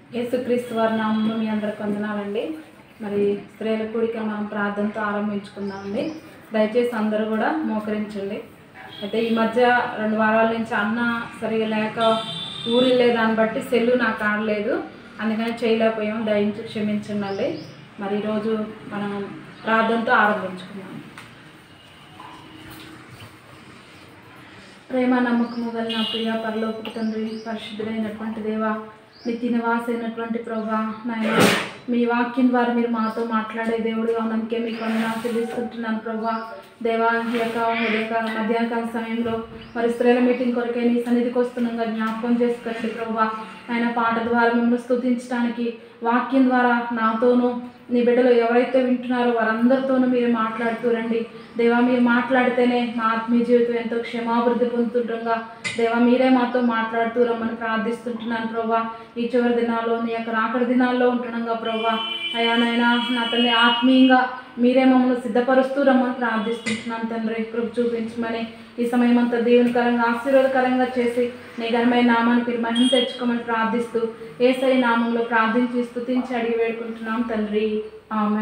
యేసుక్రీస్తు వారి నామంలో మీ అందరికి వందనాలండి మరి స్త్రీల కూడిక మనం ప్రార్థనతో ఆరంభించుకుందామండి దయచేసి అందరూ కూడా మోకరించండి అయితే ఈ మధ్య రెండు వారాల నుంచి అన్న సరిగా లేక ఊరిల్లే దాన్ని బట్టి సెల్లు నాకు ఆడలేదు అందుకని చేయలేకపోయాం దయించి క్షమించండి మరి ఈరోజు మనం ప్రార్థనతో ఆరంభించుకుందాం ప్రేమ నమ్మకము గల నా ప్రియ పరలోకపు తండ్రి పరిశుద్ధుడైనటువంటి దేవ నిత్య నివాసైనటువంటి ప్రభా నాయన మీ వాక్యం ద్వారా మీరు మాతో మాట్లాడే దేవుడిగా ఉన్నందుకే మీకు వందనాలు చెల్లిస్తుంటున్నాను ప్రభా దేవా ఈ యొక్క ఉదయకాల మధ్యాహ్నకాల సమయంలో మరి స్త్రీల మీటింగ్ కొరకే నీ సన్నిధికి వస్తున్నాగా జ్ఞాపకం చేసుకోండి ప్రభా ఆయన పాట ద్వారా మిమ్మల్ని స్తుతించడానికి వాక్యం ద్వారా నాతోనూ నీ బిడ్డలు ఎవరైతే వింటున్నారో వారందరితోనూ మీరు మాట్లాడుతూ రండి దేవా మీరు మాట్లాడితేనే మా ఆత్మీయ జీవితం ఎంతో క్షమాభివృద్ధి పొందుతుండగా దేవా మీరే మాతో మాట్లాడుతూ రమ్మని ప్రార్థిస్తుంటున్నాను ప్రభా ఈ చివరి దినాల్లో నీ యొక్క రాకడి దినాల్లో ఉంటుండగా ప్రభా అయా నాయనా నా తల్లి ఆత్మీయంగా మీరే మమ్మల్ని సిద్ధపరుస్తూ రమ్మని ప్రార్థిస్తుంటున్నాను తండ్రి కృప చూపించమని ఈ సమయం అంతా దేవునికరంగా ఆశీర్వాదకరంగా చేసి నీ ఘనమైన నామాన్ని మీరు మహిమ తెచ్చుకోమని ప్రార్థిస్తూ ఏసై నామంలో ప్రార్థించి స్తుతించి అడిగి వేడుకుంటున్నాం తండ్రి ఆమె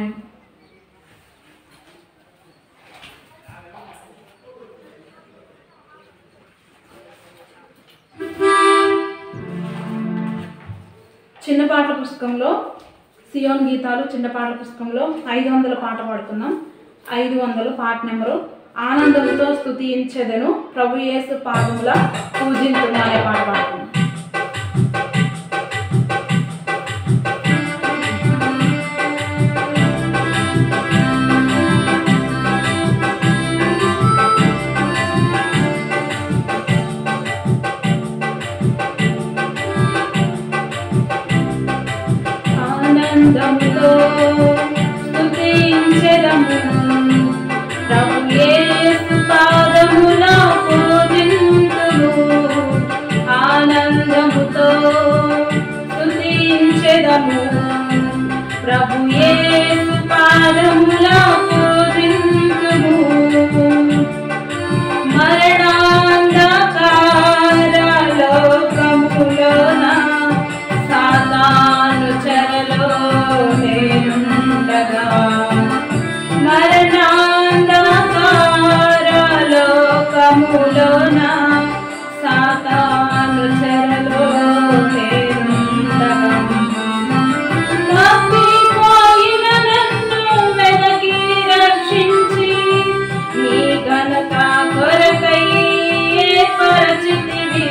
చిన్న పాటల పుస్తకంలో సియోన్ గీతాలు చిన్న పాటల పుస్తకంలో ఐదు వందల పాట పాడుతున్నాం ఐదు వందల పాట నెంబరు ఆనందంతో స్తుతించెదను ప్రభు యేసు పాదముల పూజించును అనే పాట పాడుతున్నాం ఆనందంతో స్తుతించెదము ప్రభు యేసు పాదముల పూజింతుము ఆనందముతో స్తుతించెదము ప్రభు యేసు పాదముల పూజింతుము మరణాంధకార లోకములోన సాతాను చెరలో నేనుండగా మరణాంధకార లోకములోన సాతాను చెరలో నేనుండగా తప్పిపోయిన నన్ను వెనకి రక్షించి నీ ఘనత కొరకై ఏర్పరచితివి.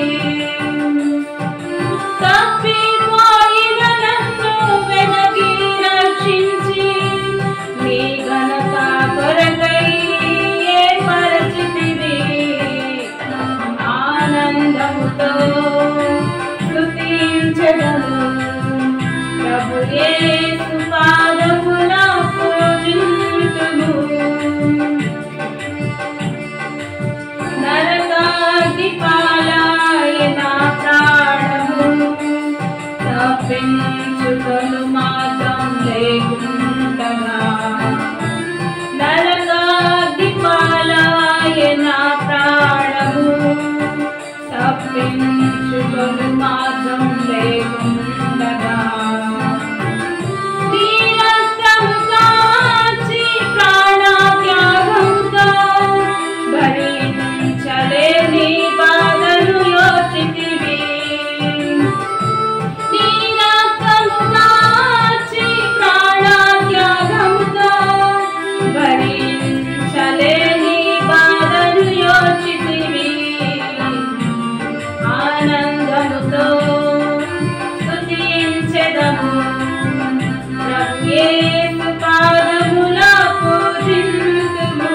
తప్పిపోయిన నన్ను వెనకి రక్షించి నీ ఘనత కొరకై ఏర్పరచితివి. ఆనందముతో స్తుతించెదను. ప్రభు యేసు పాదముల పూజింతుము. నరకాగ్ని పాలాయన ప్రాణము తప్పించుకొను మార్గం లేకుండగా నరకాగ్ని పాలాయన ప్రాణము తప్పించుకొను మార్గం లేకుండగా నీ రక్తము కాచి ప్రాణత్యాగంతో భరించలేని బాధను యోచితివి. నీ రక్తము కాచి ప్రాణత్యాగంతో భరించలేని బాధను యోచితివి. ఆనందముతో స్తుతించెదము. ప్రభు యేసు పాదముల పూజింతుము.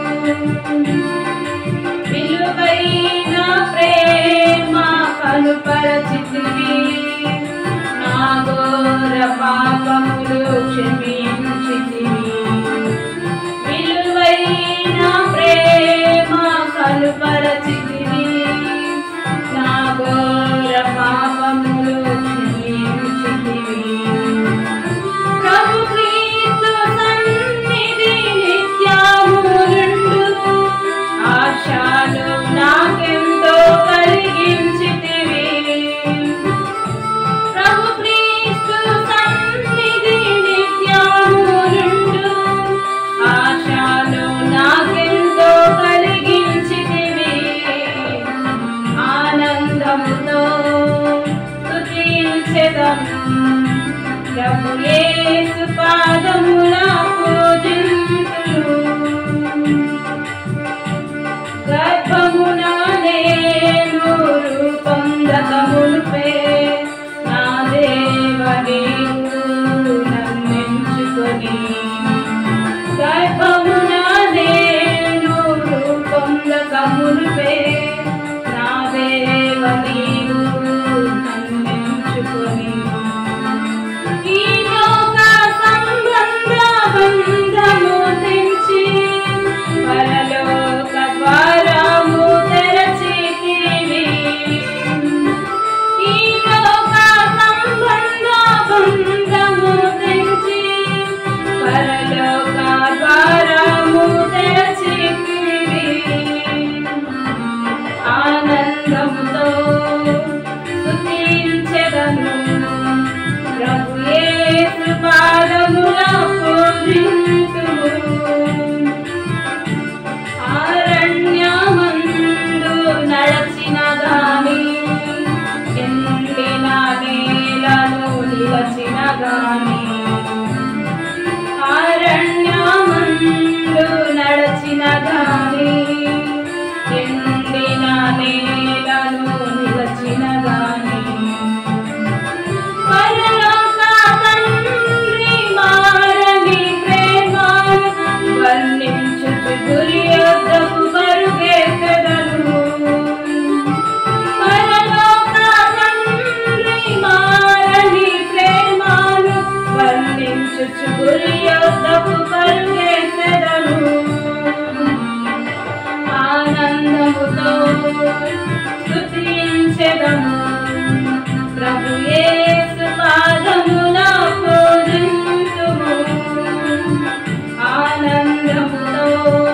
విలువైన ప్రేమ కనుపరచితివి. నా ఘోర పాపములు క్షమించితివి. విలువైన ప్రేమ కనుపరచితివి. నా ఘోర పాపములు క్షమించితివి. ప్రభు క్రీస్తు సన్నిధి నిత్యములుండు. ఆశలు నాకెంతో కలిగించితివి ప్రభు క్రీస్తు ప్రభు యేసు పాదముల పూజింతును గర్భమున నేను రూపొందకమునుపే నా దేవ నీవు నమ్మించుకొని గర్భమున నేను రూపొందకమునుపే నా దేవ నీవు నమ్మించుకొని ఈ లోక సంబంధ బంధము తెంచి పరలోక ద్వారము తెరచితివి. ఈ లోక సంబంధ బంధము తెంచి పరలోక ద్వారము తెరచితివి. ఆనందముతో స్తుతించెదను ప్రభు యేసు పాదముల పూజింతుము అరణ్యమందు నడచిన గాని ఎండిన నేలను నిలచిన గాని అరణ్యమందు నడచిన గాని ఎండిన నేలను నిలచిన గాని పరలోక తండ్రి మారని ప్రేమ వర్ణించుచు గురి యొద్దకు పరుగెత్తెదను. పరలోక తండ్రి మారని ప్రేమను వర్ణించుచు గురి యొద్దకు పరుగెత్తెదను. ఆనందముతో స్తుతించెదము ప్రభు యేసు పాదముల పూజింతుము ఆనందముతో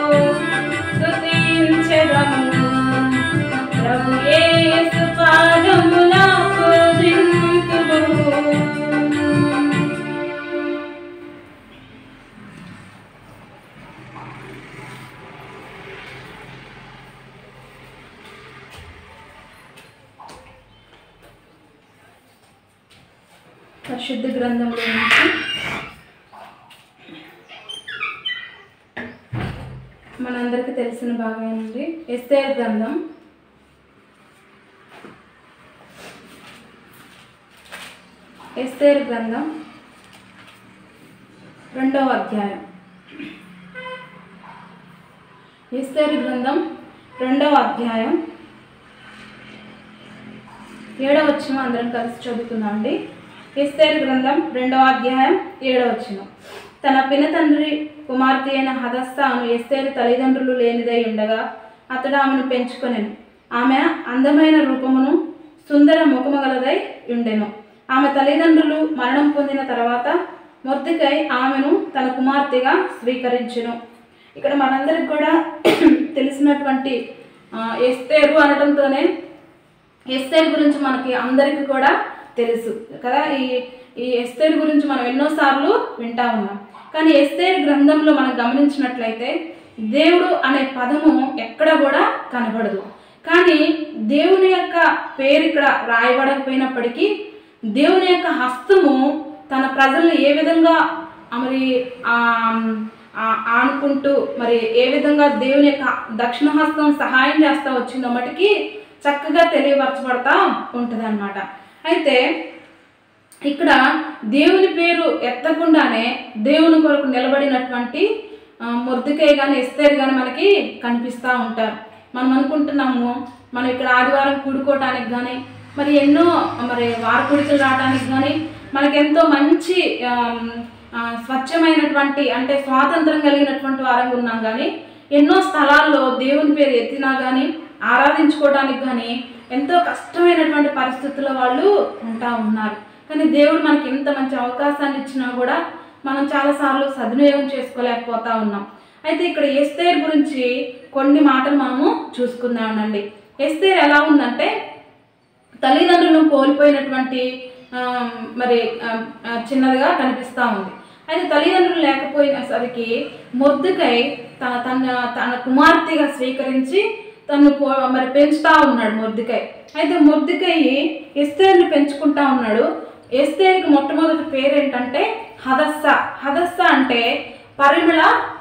స్తుతించెదము ప్రభు యేసు పాదముల పూజింతుము పరిశుద్ధ గ్రంథంలో నుంచి మనందరికీ తెలిసిన భాగమేనండి ఎస్తేర్ గ్రంథం ఎస్తేర్ గ్రంథం రెండవ అధ్యాయం ఎస్తేర్ గ్రంథం రెండవ అధ్యాయం ఏడవ వచ్చిన అందరం కలిసి చదువుకుందాం అండి ఎస్తేరు గ్రంథం రెండవ అధ్యాయం ఏడవ వచ్చిన తన పినతండ్రి కుమార్తె అయిన హదస్తాను ఎస్తేరు తల్లిదండ్రులు లేనిదై ఉండగా అతడు ఆమెను పెంచుకొనెను ఆమె అందమైన రూపమును సుందర ముఖము గలదై ఉండెను ఆమె తల్లిదండ్రులు మరణం పొందిన తర్వాత మొర్దికై ఆమెను తన కుమార్తెగా స్వీకరించెను ఇక్కడ మనందరికి కూడా తెలిసినటువంటి ఆ, ఎస్తేరు అనడంతోనే ఎస్తేర్ గురించి మనకి అందరికీ కూడా తెలుసు కదా ఈ ఈ ఎస్తేర్ గురించి మనం ఎన్నోసార్లు వింటా ఉన్నాం కానీ ఎస్తేర్ గ్రంథంలో మనం గమనించినట్లయితే దేవుడు అనే పదము ఎక్కడ కూడా కనబడదు కానీ దేవుని యొక్క పేరు ఇక్కడ రాయబడకపోయినప్పటికీ దేవుని యొక్క హస్తము తన ప్రజల్ని ఏ విధంగా ఆ మరి ఆ, ఆ, ఆనుకుంటూ మరి ఏ విధంగా దేవుని యొక్క దక్షిణ హస్తం సహాయం చేస్తా వచ్చిందో మటుకి చక్కగా తెలియపరచబడతా ఉంటుంది అనమాట అయితే ఇక్కడ దేవుని పేరు ఎత్తకుండానే దేవుని కొరకు నిలబడినటువంటి ముర్దికయ్య కానీ ఎస్తేర్ కానీ మనకి కనిపిస్తూ ఉంటారు మనం అనుకుంటున్నాము మనం ఇక్కడ ఆదివారం కూడుకోవటానికి కానీ మరి ఎన్నో మరి వారకుడికలు రావడానికి కానీ మనకెంతో మంచి ఆమ్, ఆ, స్వచ్ఛమైనటువంటి అంటే స్వాతంత్రం కలిగినటువంటి వారంగా ఉన్నాం కానీ ఎన్నో స్థలాల్లో దేవుని పేరు ఎత్తినా కానీ ఆరాధించుకోవడానికి కానీ ఎంతో కష్టమైనటువంటి పరిస్థితుల్లో వాళ్ళు ఉంటా ఉన్నారు కానీ దేవుడు మనకి ఇంత మంచి అవకాశాన్ని ఇచ్చినా కూడా మనం చాలాసార్లు సద్వినియోగం చేసుకోలేకపోతా ఉన్నాం అయితే ఇక్కడ ఎస్తేర్ గురించి కొన్ని మాటలు మనము చూసుకుందామండి ఎస్తేర్ ఎలా ఉందంటే తల్లిదండ్రులను కోల్పోయినటువంటి ఆ, మరి ఆ, ఆ, చిన్నదిగా కనిపిస్తూ ఉంది అయితే తల్లిదండ్రులు లేకపోయినసరికి మొద్దుకై తన తన తన కుమార్తెగా స్వీకరించి తను పో- మరి పెంచుతా ఉన్నాడు మొద్దుకై అయితే మొద్దుకై ఎస్తేర్ని పెంచుకుంటా ఉన్నాడు ఎస్తేరికి మొట్టమొదటి పేరు ఏంటంటే హదస్స హదస్స అంటే పరిమళ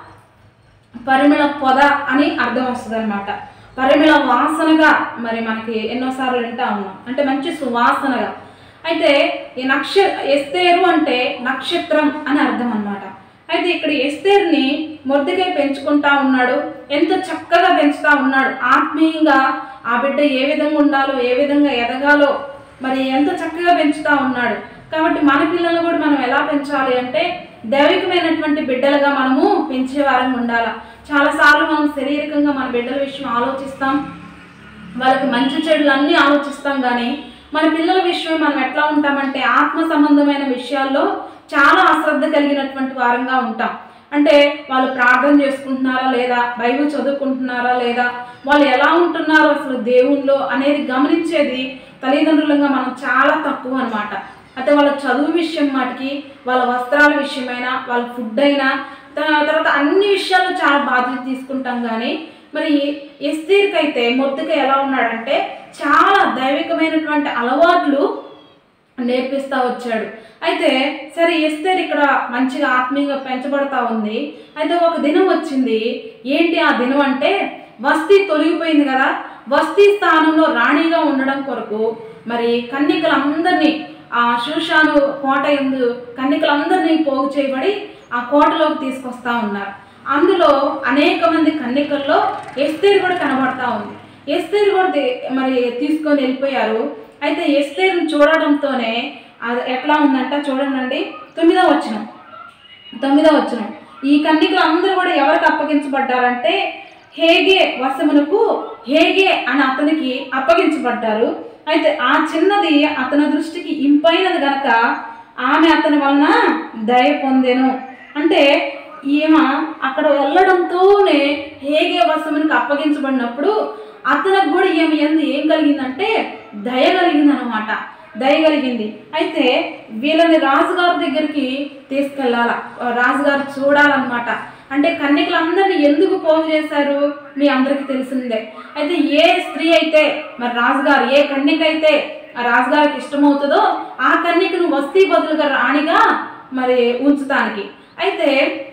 పరిమళ పొద అని అర్థం వస్తుంది అనమాట పరిమళ వాసనగా మరి మనకి ఎన్నోసార్లు వింటా ఉన్నాం అంటే మంచి సువాసనగా అయితే ఈ నక్ష ఎస్తేరు అంటే నక్షత్రం అని అర్థం అన్నమాట అయితే ఇక్కడ ఎస్తేర్ని మొద్దుగా పెంచుకుంటా ఉన్నాడు ఎంత చక్కగా పెంచుతా ఉన్నాడు ఆత్మీయంగా ఆ బిడ్డ ఏ విధంగా ఉండాలో ఏ విధంగా ఎదగాలో మరి ఎంత చక్కగా పెంచుతా ఉన్నాడు కాబట్టి మన పిల్లలను కూడా మనం ఎలా పెంచాలి అంటే దైవికమైనటువంటి బిడ్డలుగా మనము పెంచే వారంగా ఉండాలి చాలాసార్లు మనం శారీరకంగా మన బిడ్డల విషయం ఆలోచిస్తాం వాళ్ళకి మంచి చెడులు అన్నీ ఆలోచిస్తాం కానీ మన పిల్లల విషయం మనం ఎట్లా ఉంటామంటే ఆత్మ సంబంధమైన విషయాల్లో చాలా అశ్రద్ధ కలిగినటువంటి వారంగా ఉంటాం అంటే వాళ్ళు ప్రార్థన చేసుకుంటున్నారా లేదా బైబిల్ చదువుకుంటున్నారా లేదా వాళ్ళు ఎలా ఉంటున్నారో అసలు దేవుల్లో అనేది గమనించేది తల్లిదండ్రులుగా మనం చాలా తక్కువ అనమాట అయితే వాళ్ళ చదువు విషయం మాటికి వాళ్ళ వస్త్రాల విషయమైనా వాళ్ళ ఫుడ్ అయినా త- తర్వాత అన్ని విషయాల్లో చాలా బాధ్యత తీసుకుంటాం కానీ మరి ఎస్తీర్కి అయితే మొద్దుగా ఎలా ఉన్నాడంటే చాలా దైవికమైనటువంటి అలవాట్లు నేర్పిస్తా వచ్చాడు అయితే సరే ఎస్తేర్ ఇక్కడ మంచిగా ఆత్మీయంగా పెంచబడతా ఉంది అయితే ఒక దినం వచ్చింది ఏంటి ఆ దినం అంటే వస్తీ తొలగిపోయింది కదా వస్తీ స్థానంలో రాణిగా ఉండడం కొరకు మరి కన్నికలందరినీ ఆ శూషాను కోట ఎందు కన్నికలందరినీ పోగు చేయబడి ఆ కోటలోకి తీసుకొస్తా ఉన్నారు అందులో అనేక మంది కన్నికల్లో ఎస్తేరు కూడా కనబడతా ఉంది ఎస్తేరు కూడా ది- మరి తీసుకొని వెళ్ళిపోయారు అయితే ఎస్తేరుని చూడడంతోనే అది ఎట్లా ఉందంటే చూడండి తొమ్మిదో వచ్చిన తొమ్మిదో వచ్చిన ఈ కన్నికలు అందరూ కూడా ఎవరికి అప్పగించబడ్డారంటే హేగే వశమునకు హేగే అని అతనికి అప్పగించబడ్డారు అయితే ఆ చిన్నది అతని దృష్టికి ఇంపైనది గనక ఆమె అతని వలన దయ పొందెను అంటే ఈమె అక్కడ వెళ్ళడంతోనే హేగే వశమునికి అప్పగించబడినప్పుడు అతనికి కూడా ఈమె ఎందు ఏం కలిగిందంటే దయ కలిగింది అనమాట దయ కలిగింది అయితే వీళ్ళని రాజుగారి దగ్గరికి తీసుకెళ్ళాల రాజుగారు చూడాలన్నమాట అంటే కన్యకలందరినీ ఎందుకు పోగు చేశారు మీ అందరికీ తెలిసిందే అయితే ఏ స్త్రీ అయితే మరి రాజుగారు ఏ కన్యక అయితే ఆ రాజుగారికి ఇష్టమవుతుందో ఆ కన్యకను వస్తీ బదులుగా రాణిగా మరి ఉంచుతానికి అయితే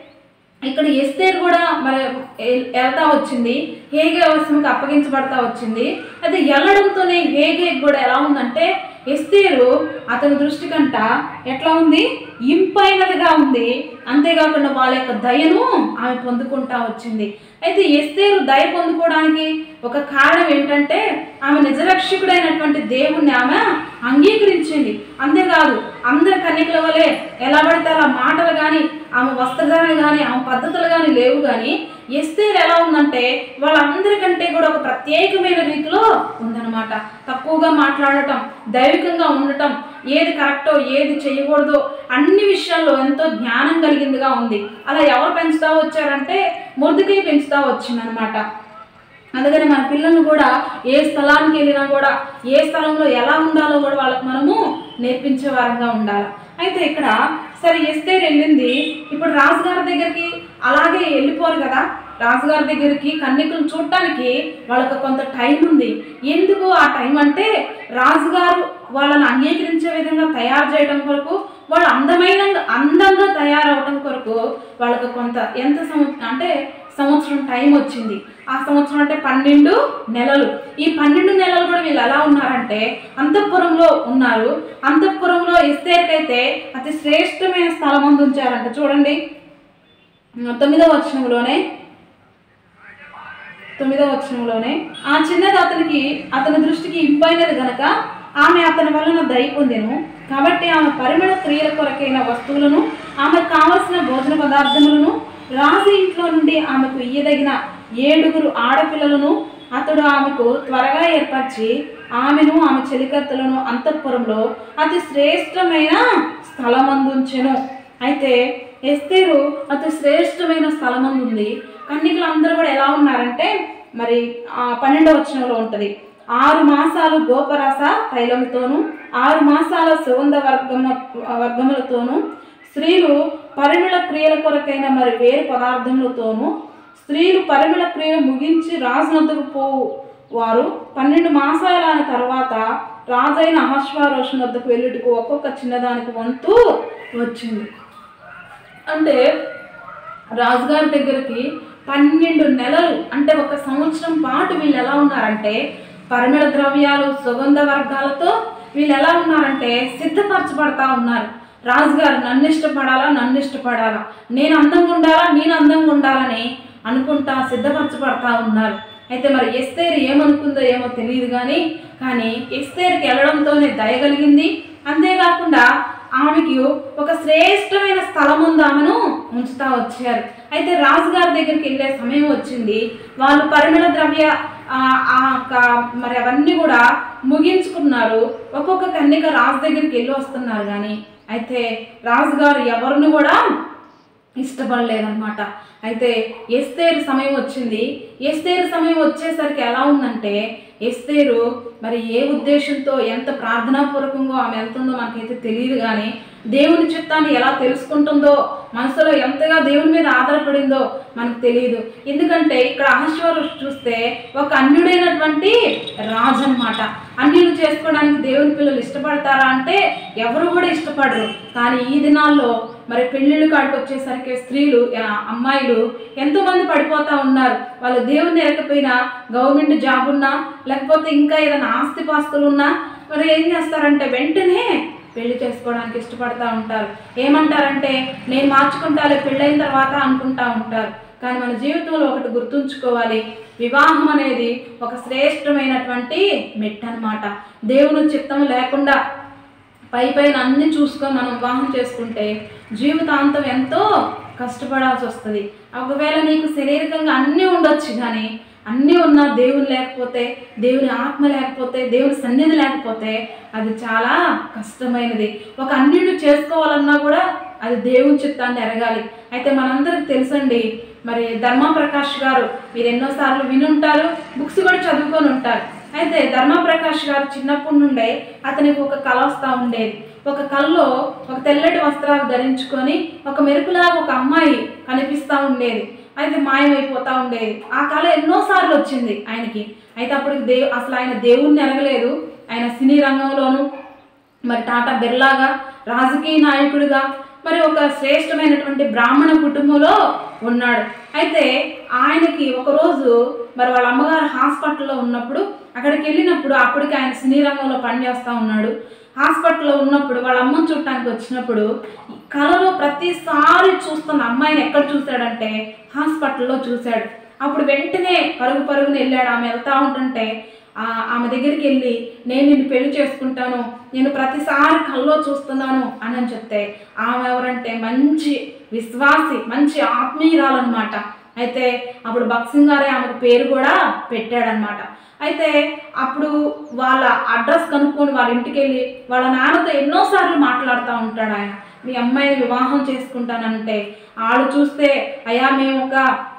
ఇక్కడ ఎస్తేర్ కూడా మరి ఎల్- వెళ్తా వచ్చింది హేగే అవసరంకి అప్పగించబడతా వచ్చింది అయితే వెళ్ళడంతోనే హేగే కూడా ఎలా ఉందంటే ఎస్తేరు అతని దృష్టి కంట ఎట్లా ఉంది ఇంపైనదిగా ఉంది అంతేకాకుండా వాళ్ళ యొక్క దయను ఆమె పొందుకుంటా వచ్చింది అయితే ఎస్తేరు దయ పొందుకోవడానికి ఒక కారణం ఏంటంటే ఆమె నిజరక్షకుడైనటువంటి దేవుణ్ణి ఆమె అంగీకరించింది అంతేకాదు అందరి కన్యకల వలె ఎలా పడితే అలా మాటలు కానీ ఆమె వస్త్రధారణ కానీ ఆమె పద్ధతులు కానీ లేవు కానీ ఎస్తేరు ఎలా ఉందంటే వాళ్ళందరికంటే కూడా ఒక ప్రత్యేకమైన రీతిలో ఉందన్నమాట తక్కువగా మాట్లాడటం దైవికంగా ఉండటం ఏది కరెక్టో ఏది చేయకూడదో అన్ని విషయాల్లో ఎంతో జ్ఞానం కలిగిందిగా ఉంది అలా ఎవరు పెంచుతా వచ్చారంటే మురుదుకై పెంచుతా వచ్చిందనమాట అందుకని మన పిల్లల్ని కూడా ఏ స్థలానికి వెళ్ళినా కూడా ఏ స్థలంలో ఎలా ఉండాలో కూడా వాళ్ళకి మనము నేర్పించే వారంగా ఉండాలి అయితే ఇక్కడ సరే ఎస్తేర్ వెళ్ళింది ఇప్పుడు రాజుగారి దగ్గరికి అలాగే వెళ్ళిపోరు కదా రాజుగారి దగ్గరికి కన్యకులను చూడటానికి వాళ్ళకి కొంత టైం ఉంది ఎందుకు ఆ టైం అంటే రాజుగారు వాళ్ళని అంగీకరించే విధంగా తయారు చేయడం కొరకు వాళ్ళు అందమైన అందంగా తయారవడం కొరకు వాళ్ళకి కొంత ఎంత సంవత్సరం అంటే సంవత్సరం టైం వచ్చింది ఆ సంవత్సరం అంటే పన్నెండు నెలలు ఈ పన్నెండు నెలలు కూడా వీళ్ళు ఎలా ఉన్నారంటే అంతఃపురంలో ఉన్నారు అంతఃపురంలో ఎస్తేరికైతే అతి శ్రేష్టమైన స్థలం అందు ఉంచారంట చూడండి తొమ్మిదవ వచనంలోనే తొమ్మిదవ వచనంలోనే ఆ చిన్నది అతనికి అతని దృష్టికి ఇంపైనది గనక ఆమె అతని వలన దయ పొందెను కాబట్టి ఆమె పరిమళ క్రియల కొరకైన వస్తువులను ఆమెకు కావలసిన భోజన పదార్థములను రాజు ఇంట్లో నుండి ఆమెకు ఇయ్యదగిన ఏడుగురు ఆడపిల్లలను అతడు ఆమెకు త్వరగా ఏర్పరిచి ఆమెను ఆమె చెలికత్తలను అంతఃపురంలో అతి శ్రేష్టమైన స్థలమందుంచెను అయితే ఎస్తేరు అతి శ్రేష్టమైన స్థలమందు ఉంది కన్నికలు అందరూ కూడా ఎలా ఉన్నారంటే మరి ఆ పన్నెండవ వచనంలో ఉంటుంది ఆరు మాసాలు గోపరస తైలంతోను ఆరు మాసాల సుగంధ వర్గము వర్గములతోనూ స్త్రీలు పరిమళ క్రియల కొరకైన మరి వేరు పదార్థములతోనూ స్త్రీలు పరిమళ క్రియలు ముగించి రాజునందుకు పోవు వారు పన్నెండు మాసాల తర్వాత రాజైన అహశ్వారోషణ వద్దకు వెళ్ళుటకు ఒక్కొక్క చిన్నదానికి వంతు వచ్చింది అంటే రాజుగారి దగ్గరికి పన్నెండు నెలలు అంటే ఒక సంవత్సరం పాటు వీళ్ళు ఎలా ఉన్నారంటే పరిమళ ద్రవ్యాలు సుగంధ వర్గాలతో వీళ్ళు ఎలా ఉన్నారంటే సిద్ధపరచబడతా ఉన్నారు రాజుగారు నన్ను ఇష్టపడాలా నన్ను ఇష్టపడాలా నేను అందంగా ఉండాలా నేను అందంగా ఉండాలని అనుకుంటా సిద్ధపరచబడతా ఉన్నారు అయితే మరి ఎస్తేరు ఏమనుకుందో ఏమో తెలియదు కానీ కానీ ఎస్తేరుకి వెళ్ళడంతోనే దయ కలిగింది అంతేకాకుండా ఆమెకి ఒక శ్రేష్టమైన స్థలం ఉంది ఆమెను ఉంచుతా వచ్చారు అయితే రాజుగారి దగ్గరికి వెళ్ళే సమయం వచ్చింది వాళ్ళు పరిమళ ద్రవ్య ఆ, ఆ క- మరి అవన్నీ కూడా ముగించుకున్నారు ఒక్కొక్క కన్యక రాజు దగ్గరికి వెళ్ళి వస్తున్నారు కానీ అయితే రాజుగారు ఎవరిని కూడా ఇష్టపడలేదన్నమాట అయితే ఎస్తేరు సమయం వచ్చింది ఎస్తేరు సమయం వచ్చేసరికి ఎలా ఉందంటే ఎస్తేరు మరి ఏ ఉద్దేశంతో ఎంత ప్రార్థనాపూర్వకంగా ఆమె వెళ్తుందో మనకైతే తెలియదు కానీ దేవుని చిత్తాన్ని ఎలా తెలుసుకుంటుందో మనసులో ఎంతగా దేవుని మీద ఆధారపడిందో మనకు తెలియదు ఎందుకంటే ఇక్కడ అహశ్వరు చూస్తే ఒక అన్యుడైనటువంటి రాజు అనమాట అన్యులు చేసుకోవడానికి దేవుని పిల్లలు ఇష్టపడతారా అంటే ఎవరు కూడా ఇష్టపడరు కానీ ఈ దినాల్లో మరి పెళ్ళిళ్ళు కాడికి వచ్చేసరికి స్త్రీలు ఆ, అమ్మాయిలు ఎంతో మంది పడిపోతా ఉన్నారు వాళ్ళు దేవుని ఎరకపోయినా గవర్నమెంట్ జాబ్ ఉన్నా లేకపోతే ఇంకా ఏదైనా ఆస్తిపాస్తులు ఉన్నా మరి ఏం చేస్తారంటే వెంటనే పెళ్లి చేసుకోవడానికి ఇష్టపడతా ఉంటారు ఏమంటారంటే నేను మార్చుకుంటాలే పెళ్ళైన తర్వాత అనుకుంటా ఉంటారు కానీ మన జీవితంలో ఒకటి గుర్తుంచుకోవాలి వివాహం అనేది ఒక శ్రేష్టమైనటువంటి మెట్టు అనమాట దేవుని చిత్తం లేకుండా పై పైన అన్ని చూసుకొని మనం వివాహం చేసుకుంటే జీవితాంతం ఎంతో కష్టపడాల్సి వస్తుంది ఒకవేళ నీకు శారీరకంగా అన్నీ ఉండొచ్చు కానీ అన్నీ ఉన్నా దేవుని లేకపోతే దేవుని ఆత్మ లేకపోతే దేవుని సన్నిధి లేకపోతే అది చాలా కష్టమైనది ఒక అన్నిటి చేసుకోవాలన్నా కూడా అది దేవుని చిత్తాన్ని ఎరగాలి అయితే మనందరికి తెలుసండి మరి ధర్మప్రకాష్ గారు మీరు ఎన్నోసార్లు వినుంటారు బుక్స్ కూడా చదువుకొని ఉంటారు అయితే ధర్మప్రకాష్ గారు చిన్నప్పటి నుండే అతనికి ఒక కళ వస్తూ ఉండేది ఒక కళలో ఒక తెల్లటి వస్త్రాలు ధరించుకొని ఒక మెరుపులాగా ఒక అమ్మాయి కనిపిస్తూ ఉండేది అయితే మాయమైపోతూ ఉండేది ఆ కళ ఎన్నోసార్లు వచ్చింది ఆయనకి అయితే అప్పుడు దేవు అసలు ఆయన దేవుణ్ణి ఎరగలేదు ఆయన సినీ రంగంలోను మరి టాటా బిర్లాగా రాజకీయ నాయకుడిగా మరి ఒక శ్రేష్టమైనటువంటి బ్రాహ్మణ కుటుంబంలో ఉన్నాడు అయితే ఆయనకి ఒకరోజు మరి వాళ్ళ అమ్మగారు హాస్పిటల్లో ఉన్నప్పుడు అక్కడికి వెళ్ళినప్పుడు అప్పటికి ఆయన సినీ రంగంలో పనిచేస్తూ ఉన్నాడు హాస్పిటల్లో ఉన్నప్పుడు వాళ్ళ అమ్మని చూడటానికి వచ్చినప్పుడు కళలో ప్రతిసారి చూస్తున్న అమ్మాయిని ఎక్కడ చూశాడంటే హాస్పిటల్లో చూశాడు అప్పుడు వెంటనే పరుగు పరుగున వెళ్ళాడు ఆమె వెళ్తా ఉంటుంటే ఆ ఆమె దగ్గరికి వెళ్ళి నేను నిన్ను పెళ్లి చేసుకుంటాను నేను ప్రతిసారి కల్లో చూస్తున్నాను అని అని చెప్తే ఆమె ఎవరంటే మంచి విశ్వాసి మంచి ఆత్మీయురాలన్నమాట అయితే అప్పుడు భక్సింగ్ గారే ఆమెకు పేరు కూడా పెట్టాడనమాట అయితే అప్పుడు వాళ్ళ అడ్రస్ కనుక్కొని వాళ్ళ ఇంటికి వెళ్ళి వాళ్ళ నాన్నతో ఎన్నోసార్లు మాట్లాడుతూ ఉంటాడు ఆయన మీ అమ్మాయిని వివాహం చేసుకుంటానంటే ఆడు చూస్తే అయ్యా మేము ఒక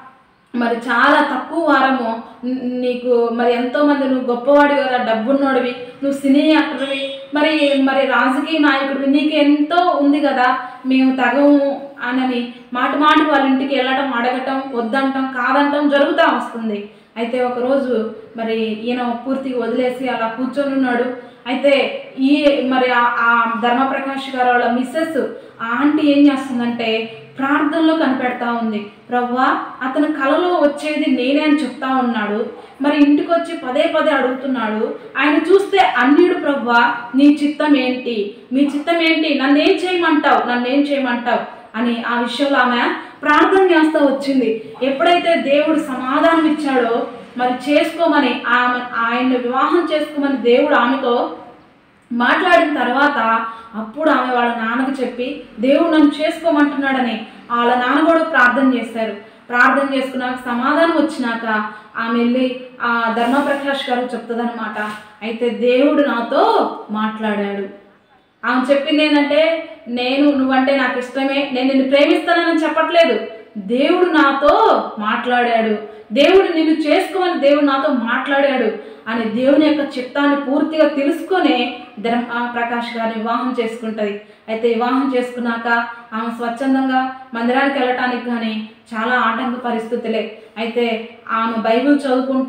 మరి చాలా తక్కువ వారము న్- నీకు మరి ఎంతో మంది నువ్వు గొప్పవాడివి కదా డబ్బున్నోడివి నువ్వు సినీ యాక్టర్వి మరి మరి రాజకీయ నాయకుడివి నీకు ఎంతో ఉంది కదా మేము తగము అనని మాట మాట వాళ్ళ ఇంటికి వెళ్ళటం అడగటం వద్దంటం కాదంటం జరుగుతూ వస్తుంది అయితే ఒకరోజు మరి ఈయన పూర్తిగా వదిలేసి అలా కూర్చొని ఉన్నాడు అయితే ఈ మరి ఆ- ఆ ధర్మప్రకాష్ గారు వాళ్ళ మిస్సెస్ ఆ ఆంటీ ఏం చేస్తుందంటే ప్రార్థనలో కనిపెడతా ఉంది ప్రవ్వా అతని కలలో వచ్చేది నేనే అని చెప్తా ఉన్నాడు మరి ఇంటికి వచ్చి పదే పదే అడుగుతున్నాడు ఆయన చూస్తే అన్యుడు ప్రవ్వా నీ చిత్తం ఏంటి మీ చిత్తం ఏంటి నన్ను ఏం చేయమంటావు నన్ను ఏం చేయమంటావు అని ఆ విషయంలో ఆమె ప్రార్థన చేస్తూ వచ్చింది ఎప్పుడైతే దేవుడు సమాధానం ఇచ్చాడో మరి చేసుకోమని ఆమె ఆయన్ని వివాహం చేసుకోమని దేవుడు ఆమెతో మాట్లాడిన తర్వాత అప్పుడు ఆమె వాళ్ళ నాన్నకు చెప్పి దేవుడు నన్ను చేసుకోమంటున్నాడని వాళ్ళ నాన్న కూడా ప్రార్థన చేశారు ప్రార్థన చేసుకున్నాక సమాధానం వచ్చినాక ఆమె వెళ్ళి ఆ ధర్మప్రకాష్ గారు చెప్తుందనమాట అయితే దేవుడు నాతో మాట్లాడాడు ఆమె చెప్పింది ఏంటంటే నేను నువ్వంటే నాకు ఇష్టమే నేను నిన్ను ప్రేమిస్తానని చెప్పట్లేదు దేవుడు నాతో మాట్లాడాడు దేవుడు నిన్ను చేసుకోమని దేవుడు నాతో మాట్లాడాడు అని దేవుని యొక్క చిత్తాన్ని పూర్తిగా తెలుసుకొనే ధర్మ ప్రకాష్ గారిని వివాహం చేసుకుంటుంది అయితే వివాహం చేసుకున్నాక ఆమె స్వచ్ఛందంగా మందిరానికి వెళ్ళటానికి కానీ చాలా ఆటంక పరిస్థితులే అయితే ఆమె బైబిల్ చదువుకుంటా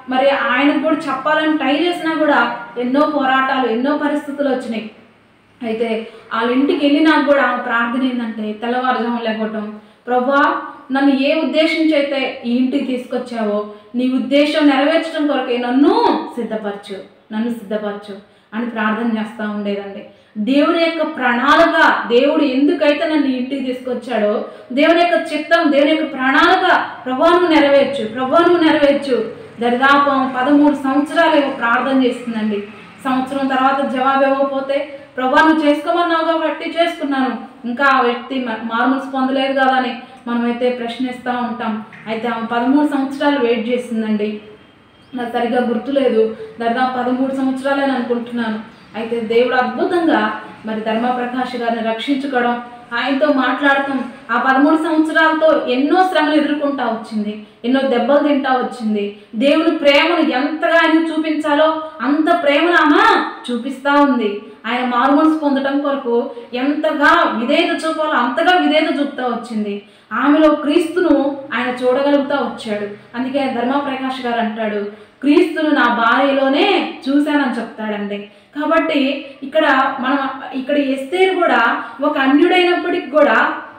మరి ఆయనకు కూడా చెప్పాలని ట్రై చేసినా కూడా ఎన్నో పోరాటాలు ఎన్నో పరిస్థితులు వచ్చినాయి అయితే వాళ్ళ ఇంటికి వెళ్ళినా కూడా ఆమె ప్రార్థన ఏంటంటే తెల్లవారుజాము లేకపోవటం ప్రభా నన్ను ఏ ఉద్దేశించి అయితే ఈ ఇంటికి తీసుకొచ్చావో నీ ఉద్దేశం నెరవేర్చడం కొరకే నన్ను సిద్ధపరచు నన్ను సిద్ధపరచు అని ప్రార్థన చేస్తూ ఉండేదండి దేవుని యొక్క ప్రణాళిక దేవుడు ఎందుకైతే నన్ను ఈ ఇంటికి తీసుకొచ్చాడో దేవుని యొక్క చిత్తం దేవుని యొక్క ప్రణాళిక ప్రభాను నెరవేర్చు ప్రభాను నెరవేర్చు దరిదాపు ఆమె పదమూడు సంవత్సరాలు ఏమో ప్రార్థన చేస్తుందండి సంవత్సరం తర్వాత జవాబు ఇవ్వకపోతే ప్రభా నువ్వు చేసుకోమన్నావు కాబట్టి చేసుకున్నాను ఇంకా ఆ వ్యక్తి మ- మారుమూసి పొందలేదు కదా అని మనమైతే ప్రశ్నిస్తూ ఉంటాం అయితే ఆమె పదమూడు సంవత్సరాలు వెయిట్ చేసిందండి నాకు సరిగ్గా గుర్తులేదు దాదాపు పదమూడు సంవత్సరాలని అనుకుంటున్నాను అయితే దేవుడు అద్భుతంగా మరి ధర్మప్రకాష్ గారిని రక్షించుకోవడం ఆయనతో మాట్లాడటం ఆ పదమూడు సంవత్సరాలతో ఎన్నో శ్రమలు ఎదుర్కొంటా వచ్చింది ఎన్నో దెబ్బలు తింటా వచ్చింది దేవుని ప్రేమను ఎంతగా ఆయన చూపించాలో అంత ప్రేమను ఆమె చూపిస్తా ఉంది ఆయన మారుమనసు పొందడం కొరకు ఎంతగా విధేయత చూపాలో అంతగా విధేయత చూపుతా వచ్చింది ఆమెలో క్రీస్తును ఆయన చూడగలుగుతా వచ్చాడు అందుకే ధర్మప్రకాష్ గారు అంటాడు క్రీస్తును నా భార్యలోనే చూశానని చెప్తాడండి కాబట్టి ఇక్కడ మనం ఇక్కడ ఎస్తేరు కూడా ఒక అన్యుడైనప్పటికి కూడా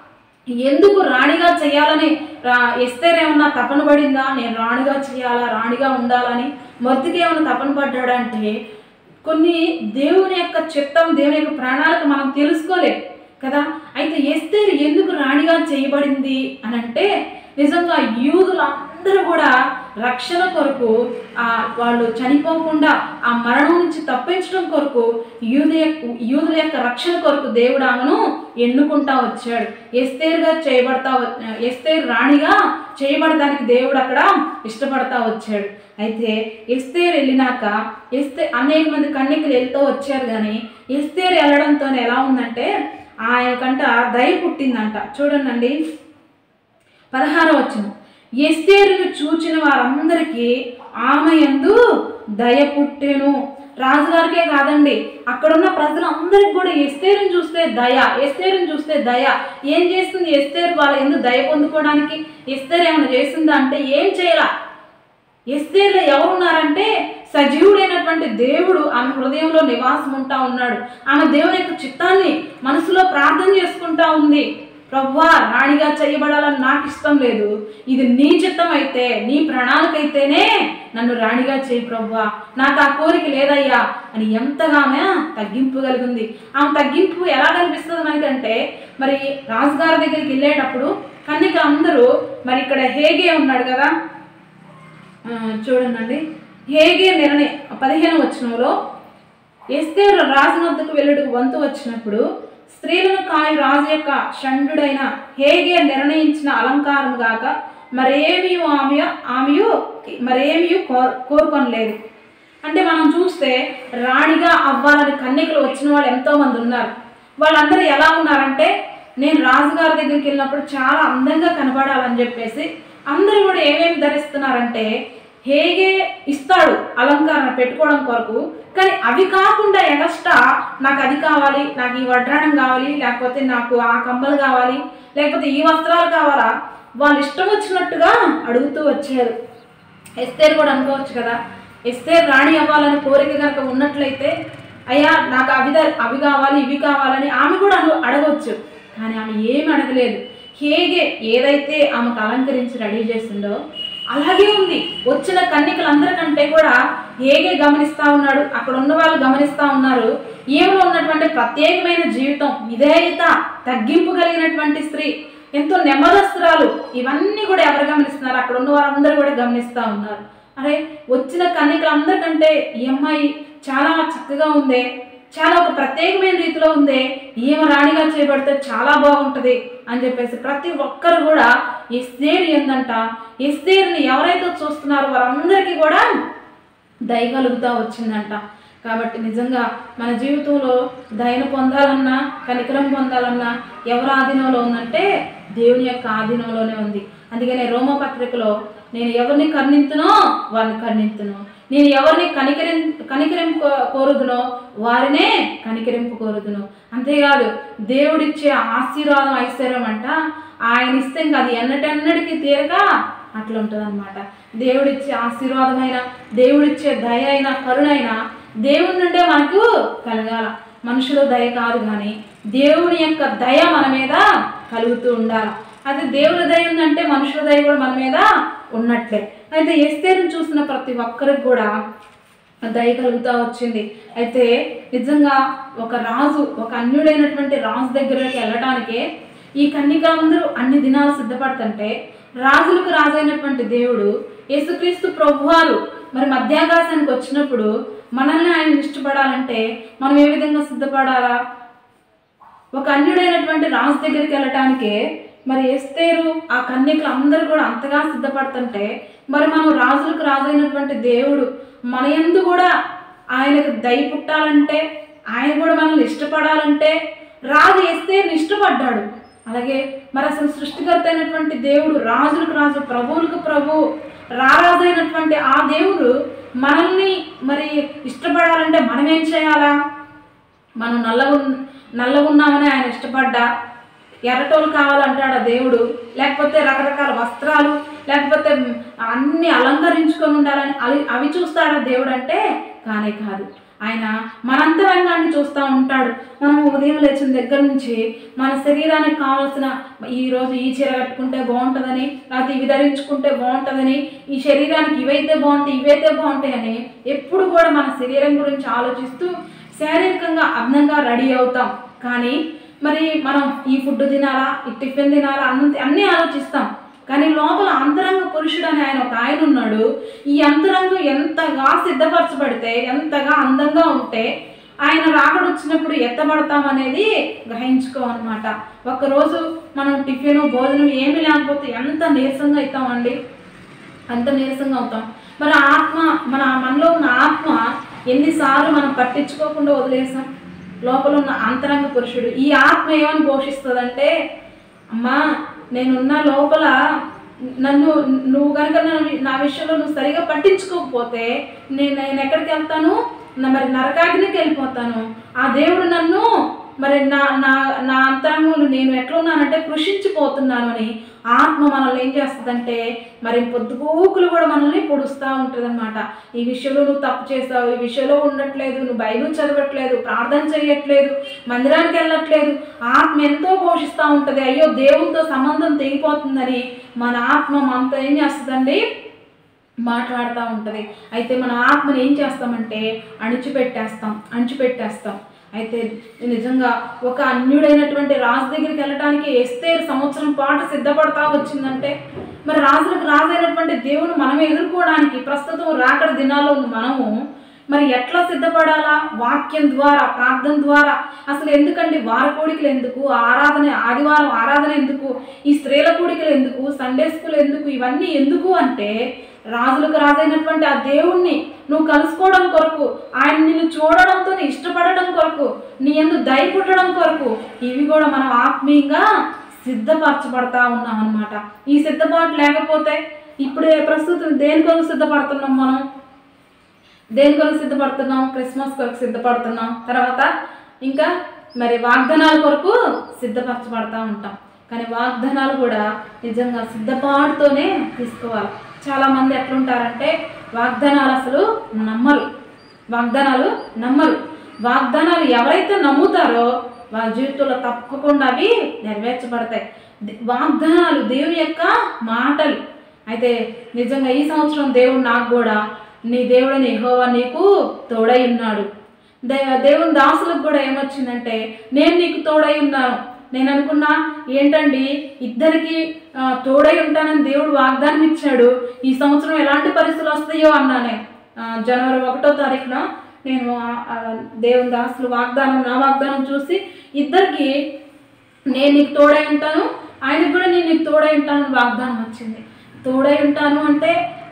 ఎందుకు రాణిగా చేయాలని రా ఎస్తేర్ ఏమన్నా తపన పడిందా నేను రాణిగా చేయాలా రాణిగా ఉండాలని మొద్దుకి ఏమన్నా తపన పడ్డాడంటే కొన్ని దేవుని యొక్క చిత్తం దేవుని యొక్క ప్రణాళిక మనం తెలుసుకోలేం కదా అయితే ఎస్తేరు ఎందుకు రాణిగా చేయబడింది అని అంటే నిజంగా యూదులందరూ కూడా రక్షణ కొరకు ఆ వాళ్ళు చనిపోకుండా ఆ మరణం నుంచి తప్పించడం కొరకు యూదు యొక్క యూదుల యొక్క రక్షణ కొరకు దేవుడు ఆమెను ఎన్నుకుంటా వచ్చాడు ఎస్తేరుగా చేయబడతా వ- ఎస్తేరు రాణిగా చేయబడటానికి దేవుడు అక్కడ ఇష్టపడతా వచ్చాడు అయితే ఎస్తేరు వెళ్ళినాక ఎస్తే అనేక మంది కన్యకులు వెళ్తూ వచ్చారు కానీ ఎస్తేరు వెళ్ళడంతో ఎలా ఉందంటే ఆయనకంట దయ పుట్టిందంట చూడండి పదహారో వచ్చిన ఎస్తేరును చూచిన వారందరికీ ఆమె యందు దయ పుట్టెను రాజుగారికే కాదండి అక్కడున్న ప్రజలందరికీ కూడా ఎస్తేరుని చూస్తే దయ ఎస్తేరుని చూస్తే దయ ఏం చేస్తుంది ఎస్తేరు వాళ్ళ ఎందుకు దయ పొందుకోవడానికి ఎస్తేరు ఏమైనా చేసిందా అంటే ఏం చేయలా ఎస్తేర్లో ఎవరున్నారంటే సజీవుడైనటువంటి దేవుడు ఆమె హృదయంలో నివాసం ఉంటా ఉన్నాడు ఆమె దేవుని యొక్క చిత్తాన్ని మనసులో ప్రార్థన చేసుకుంటా ఉంది ప్రవ్వా రాణిగా చేయబడాలని నాకు ఇష్టం లేదు ఇది నీ చిత్తం అయితే నీ ప్రణాళిక అయితేనే నన్ను రాణిగా చేయి ప్రవ్వా నాకు ఆ కోరిక లేదయ్యా అని ఎంతగా ఆమె తగ్గింపు కలిగింది ఆమె తగ్గింపు ఎలా కనిపిస్తుంది మనకంటే మరి రాజుగారి దగ్గరికి వెళ్ళేటప్పుడు కన్నిక అందరూ మరి ఇక్కడ హేగే ఉన్నాడు కదా ఆ, చూడండి హేగే నిర్ణయం పదిహేను వచనంలో ఎస్తేరు రాజు వద్దకు వెళ్ళుడు వంతు వచ్చినప్పుడు స్త్రీలను కాయు రాజు యొక్క షండుడైన హేగే నిర్ణయించిన అలంకారం గాక మరేమీ ఆమె ఆమెయు మరేమీ కోర్ కోరుకొనలేదు అంటే మనం చూస్తే రాణిగా అవ్వాలని కన్యకలు వచ్చిన వాళ్ళు ఎంతో మంది ఉన్నారు వాళ్ళందరూ ఎలా ఉన్నారంటే నేను రాజుగారి దగ్గరికి వెళ్ళినప్పుడు చాలా అందంగా కనబడాలని చెప్పేసి అందరూ కూడా ఏమేమి ధరిస్తున్నారంటే హేగే ఇస్తాడు అలంకరణ పెట్టుకోవడం కొరకు కానీ అవి కాకుండా ఎగస్ట్రా నాకు అది కావాలి నాకు ఈ వడ్రాణం కావాలి లేకపోతే నాకు ఆ కమ్మలు కావాలి లేకపోతే ఈ వస్త్రాలు కావాలా వాళ్ళు ఇష్టం వచ్చినట్టుగా అడుగుతూ వచ్చారు ఎస్తేర్ కూడా అనుకోవచ్చు కదా ఎస్తేర్ రాణి అవ్వాలని కోరిక కనుక ఉన్నట్లయితే అయ్యా నాకు అవి ద- అవి కావాలి ఇవి కావాలని ఆమె కూడా అను అడగవచ్చు కానీ ఆమె ఏమి అడగలేదు హేగే ఏదైతే ఆమెకు అలంకరించి రెడీ చేసిందో అలాగే ఉంది వచ్చిన కన్నికలందరికంటే కూడా హేగే గమనిస్తా ఉన్నాడు అక్కడ ఉన్న వాళ్ళు గమనిస్తా ఉన్నారు ఈమెలో ఉన్నటువంటి ప్రత్యేకమైన జీవితం విధేయత తగ్గింపు కలిగినటువంటి స్త్రీ ఎంతో నెమ్మదస్తురాలు ఇవన్నీ కూడా ఎవరు గమనిస్తున్నారు అక్కడ ఉన్న వారందరూ కూడా గమనిస్తూ ఉన్నారు అరే వచ్చిన కన్నికలందరికంటే ఈ అమ్మాయి చాలా చక్కగా ఉందే చాలా ఒక ప్రత్యేకమైన రీతిలో ఉందే ఈమె రాణిగా చేయబడితే చాలా బాగుంటుంది అని చెప్పేసి ప్రతి ఒక్కరు కూడా ఎస్తేరు ఏందంట ఎస్తేరుని ఎవరైతే చూస్తున్నారో వారందరికీ కూడా దయ కలుగుతూ వచ్చిందంట కాబట్టి నిజంగా మన జీవితంలో దయను పొందాలన్నా కనికరం పొందాలన్నా ఎవరి ఆధీనంలో ఉందంటే దేవుని యొక్క ఆధీనంలోనే ఉంది అందుకనే రోమపత్రికలో నేను ఎవరిని కర్ణింతునో వారిని కర్ణింతును నేను ఎవరిని కనికరిం కనికరింపు కో- కోరుదునో వారినే కనికరింపు కోరుదును అంతేకాదు దేవుడిచ్చే ఆశీర్వాదం ఐశ్వర్యం అంట ఆయన ఇస్తే ఇంకా అది ఎన్నటెన్నటికీ తీరక అట్లా ఉంటుంది అనమాట దేవుడిచ్చే ఆశీర్వాదమైన దేవుడిచ్చే దయ అయినా కరుణైనా దేవుడి నుండే మనకు కలగాల మనుషుల దయ కాదు కానీ దేవుని యొక్క దయ మన మీద కలుగుతూ ఉండాలి అది దేవుని దయ ఉందంటే మనుషుల దయ కూడా మన మీద ఉన్నట్లే అయితే ఎస్తేరుని చూసిన ప్రతి ఒక్కరికి కూడా దయ కలుగుతూ వచ్చింది అయితే నిజంగా ఒక రాజు ఒక అన్యుడైనటువంటి రాజు దగ్గరికి వెళ్ళటానికే ఈ కన్యకాలందరూ అన్ని దినాలు సిద్ధపడుతుంటే రాజులకు రాజైనటువంటి దేవుడు యేసుక్రీస్తు ప్రభువారు మరి మధ్యాకాశానికి వచ్చినప్పుడు మనల్ని ఆయన ఇష్టపడాలంటే మనం ఏ విధంగా సిద్ధపడాలా ఒక అన్యుడైనటువంటి రాజు దగ్గరికి వెళ్ళటానికే మరి ఎస్తేరు ఆ కన్యకులు అందరూ కూడా అంతగా సిద్ధపడుతుంటే మరి మనం రాజులకు రాజైనటువంటి దేవుడు మన యందు కూడా ఆయనకు దయ పుట్టాలంటే ఆయన కూడా మనల్ని ఇష్టపడాలంటే రాజు ఎస్తేరుని ఇష్టపడ్డాడు అలాగే మరి అసలు సృష్టికర్త అయినటువంటి దేవుడు రాజులకు రాజు ప్రభువులకు ప్రభు రారాజైనటువంటి ఆ దేవుడు మనల్ని మరి ఇష్టపడాలంటే మనం ఏం చేయాలా మనం నల్లగా నల్లగా ఉన్నామని ఆయన ఇష్టపడ్డా ఎర్రటోలు కావాలంటాడా దేవుడు లేకపోతే రకరకాల వస్త్రాలు లేకపోతే అన్ని అలంకరించుకొని ఉండాలని అవి అవి చూస్తాడా దేవుడు అంటే కానే కాదు ఆయన మనంతరంగాన్ని చూస్తూ ఉంటాడు మనం ఉదయం లేచిన దగ్గర నుంచి మన శరీరానికి కావాల్సిన ఈరోజు ఈ చీర కట్టుకుంటే బాగుంటుందని లేకపోతే ఇవి ధరించుకుంటే బాగుంటుందని ఈ శరీరానికి ఇవైతే బాగుంటాయి ఇవైతే బాగుంటాయని ఎప్పుడు కూడా మన శరీరం గురించి ఆలోచిస్తూ శారీరకంగా అందంగా రెడీ అవుతాం కానీ మరి మనం ఈ ఫుడ్ తినాలా ఈ టిఫిన్ తినాలా అన్ని అన్నీ ఆలోచిస్తాం కానీ లోపల అంతరంగ పురుషుడు అని ఆయన ఒక ఆయన ఉన్నాడు ఈ అంతరంగం ఎంతగా సిద్ధపరచబడితే ఎంతగా అందంగా ఉంటే ఆయన రాకడ వచ్చినప్పుడు ఎత్తబడతాం అనేది గ్రహించుకోమన్నమాట ఒక్కరోజు మనం టిఫిన్ భోజనం ఏమీ లేకపోతే ఎంత నీరసంగా అవుతామండి అంత నీరసంగా అవుతాం మరి ఆత్మ మన మనలో ఉన్న ఆత్మ ఎన్నిసార్లు మనం పట్టించుకోకుండా వదిలేసాం లోపల ఉన్న అంతరంగ పురుషుడు ఈ ఆత్మ ఏమని పోషిస్తుందంటే అమ్మా నేనున్న లోపల నన్ను నువ్వు కనుక నన్ను నా విషయంలో నువ్వు సరిగా పట్టించుకోకపోతే నేను నేను ఎక్కడికి వెళ్తాను నా మరి నరకాగ్నికి వెళ్ళిపోతాను ఆ దేవుడు నన్ను మరి నా నా నా అంతరంగంలో నేను ఎట్లా ఉన్నానంటే కృషించిపోతున్నాను అని ఆత్మ మనల్ని ఏం చేస్తుందంటే మరి పొద్దుపోకులు కూడా మనల్ని పొడుస్తూ ఉంటుంది ఈ విషయంలో నువ్వు తప్పు చేస్తావు ఈ విషయంలో ఉండట్లేదు నువ్వు బైబిల్ చదవట్లేదు ప్రార్థన చేయట్లేదు మందిరానికి వెళ్ళట్లేదు ఆత్మ ఎంతో పోషిస్తూ ఉంటుంది అయ్యో దేవునితో సంబంధం తెగిపోతుందని మన ఆత్మ మనతో ఏం చేస్తుందండి మాట్లాడుతూ ఉంటుంది అయితే మన ఆత్మని ఏం చేస్తామంటే అణిచిపెట్టేస్తాం అణిచిపెట్టేస్తాం అయితే నిజంగా ఒక అన్యుడైనటువంటి రాజు దగ్గరికి వెళ్ళటానికి ఎస్తే సంవత్సరం పాటు సిద్ధపడతా వచ్చిందంటే మరి రాజులకు రాజైనటువంటి దేవుడు మనం ఎదుర్కోవడానికి ప్రస్తుతం రాకడ దినాల్లో ఉన్న మనము మరి ఎట్లా సిద్ధపడాలా వాక్యం ద్వారా ప్రార్థన ద్వారా అసలు ఎందుకండి వార కోడికలు ఎందుకు ఆరాధన ఆదివారం ఆరాధన ఎందుకు ఈ స్త్రీల కోడికలు ఎందుకు సండే స్కూల్ ఎందుకు ఇవన్నీ ఎందుకు అంటే రాజులకు రాజైనటువంటి ఆ దేవుణ్ణి నువ్వు కలుసుకోవడం కొరకు ఆయన నిన్ను చూడడంతో ఇష్టపడడం కొరకు నీ ఎందు దయ పుట్టడం కొరకు ఇవి కూడా మనం ఆత్మీయంగా సిద్ధపరచబడతా ఉన్నాం అనమాట ఈ సిద్ధపాటు లేకపోతే ఇప్పుడు ప్రస్తుతం దేని కొరకు సిద్ధపడుతున్నాం మనం దేని కొరకు సిద్ధపడుతున్నాం క్రిస్మస్ కొరకు సిద్ధపడుతున్నాం తర్వాత ఇంకా మరి వాగ్దానాల కొరకు సిద్ధపరచబడతా ఉంటాం కానీ వాగ్దానాలు కూడా నిజంగా సిద్ధపాటుతోనే తీసుకోవాలి చాలామంది ఎట్లుంటారంటే వాగ్దానాలు అసలు నమ్మరు వాగ్దానాలు నమ్మరు వాగ్దానాలు ఎవరైతే నమ్ముతారో వాళ్ళ జీవితంలో తప్పకుండా అవి నెరవేర్చబడతాయి ది- వాగ్దానాలు దేవుని యొక్క మాటలు అయితే నిజంగా ఈ సంవత్సరం దేవుడు నాకు కూడా నీ దేవుడని యెహోవా నీకు తోడై ఉన్నాడు దే దేవుని దాసులకు కూడా ఏమొచ్చిందంటే నేను నీకు తోడై ఉన్నాను నేను అనుకున్నా ఏంటండి ఇద్దరికి ఆ, తోడై ఉంటానని దేవుడు వాగ్దానం ఇచ్చాడు ఈ సంవత్సరం ఎలాంటి పరిస్థితులు వస్తాయో అన్నానే ఆ, జనవరి ఒకటో తారీఖున నేను ఆ- ఆ దేవుని దాసులు వాగ్దానం నా వాగ్దానం చూసి ఇద్దరికి నేను నీకు తోడై ఉంటాను ఆయనకు కూడా నేను నీకు తోడై ఉంటాను వాగ్దానం వచ్చింది తోడై ఉంటాను అంటే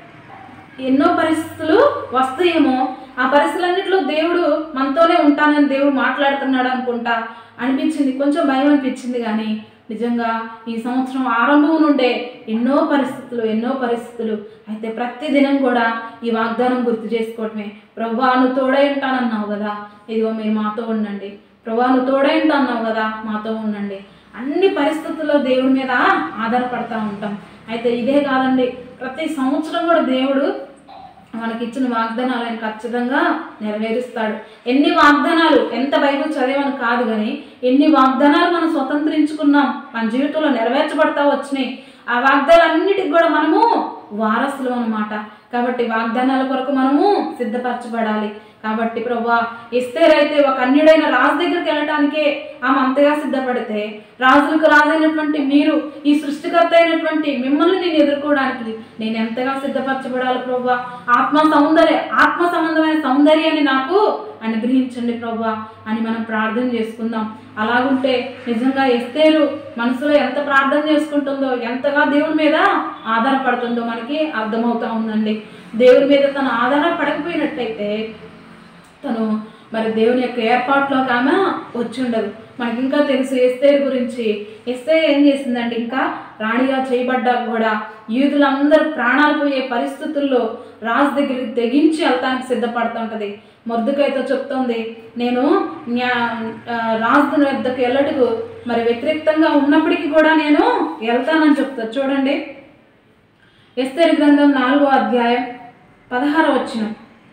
ఎన్నో పరిస్థితులు వస్తాయేమో ఆ పరిస్థితులన్నింటిలో దేవుడు మనతోనే ఉంటానని దేవుడు మాట్లాడుతున్నాడు అనుకుంటా అనిపించింది కొంచెం భయం అనిపించింది కానీ నిజంగా ఈ సంవత్సరం ఆరంభం నుండే ఎన్నో పరిస్థితులు ఎన్నో పరిస్థితులు అయితే ప్రతి దినం కూడా ఈ వాగ్దానం గుర్తు చేసుకోవటమే ప్రభా నువ్వు తోడై ఉంటానన్నావు కదా ఇదిగో మీరు మాతో ఉండండి ప్రభా నువ్వు తోడై ఉంటాన్నావు కదా మాతో ఉండండి అన్ని పరిస్థితుల్లో దేవుడి మీద ఆధారపడతా ఉంటాం అయితే ఇదే కాదండి ప్రతి సంవత్సరం కూడా దేవుడు మనకిచ్చిన వాగ్దానాలు ఆయన ఖచ్చితంగా నెరవేరుస్తాడు ఎన్ని వాగ్దానాలు ఎంత బైబిల్ చదివాను కాదు కానీ ఎన్ని వాగ్దానాలు మనం స్వతంత్రించుకున్నాం మన జీవితంలో నెరవేర్చబడతా వచ్చినాయి ఆ వాగ్దానాలన్నిటికి కూడా మనము వారసులు అన్నమాట కాబట్టి వాగ్దానాల కొరకు మనము సిద్ధపరచబడాలి కాబట్టి ప్రభా ఎస్తేర్ అయితే ఒక అన్యుడైన రాజు దగ్గరికి వెళ్ళటానికే ఆమె అంతగా సిద్ధపడితే రాజులకు రాజైనటువంటి మీరు ఈ సృష్టికర్త అయినటువంటి మిమ్మల్ని నేను ఎదుర్కోవడానికి నేను ఎంతగా సిద్ధపరచబడాలి ప్రభా ఆత్మ సౌందర్య ఆత్మ సంబంధమైన సౌందర్యాన్ని నాకు అనుగ్రహించండి ప్రభా అని మనం ప్రార్థన చేసుకుందాం అలాగుంటే నిజంగా ఎస్తేరు మనసులో ఎంత ప్రార్థన చేసుకుంటుందో ఎంతగా దేవుని మీద ఆధారపడుతుందో మనకి అర్థమవుతా ఉందండి దేవుని మీద తను ఆధారపడకపోయినట్టయితే తను మరి దేవుని యొక్క ఏర్పాట్లోకి ఆమె వచ్చి ఉండదు మనకి ఇంకా తెలుసు ఎస్తేర్ గురించి ఎస్తేర్ ఏం చేసిందండి ఇంకా రాణిగా చేయబడ్డాక కూడా యూదులందరూ ప్రాణాలు పోయే పరిస్థితుల్లో రాజు దగ్గరికి తెగించి వెళ్తానికి సిద్ధపడుతుంటది మొద్దుకైతే చెప్తోంది నేను న్యా ఆ, రాజు వద్దకు వెళ్ళటకు మరి వ్యతిరేక్తంగా ఉన్నప్పటికీ కూడా నేను వెళ్తానని చెప్తా చూడండి ఎస్తేర్ గ్రంథం నాలుగో అధ్యాయం పదహార వచ్చిన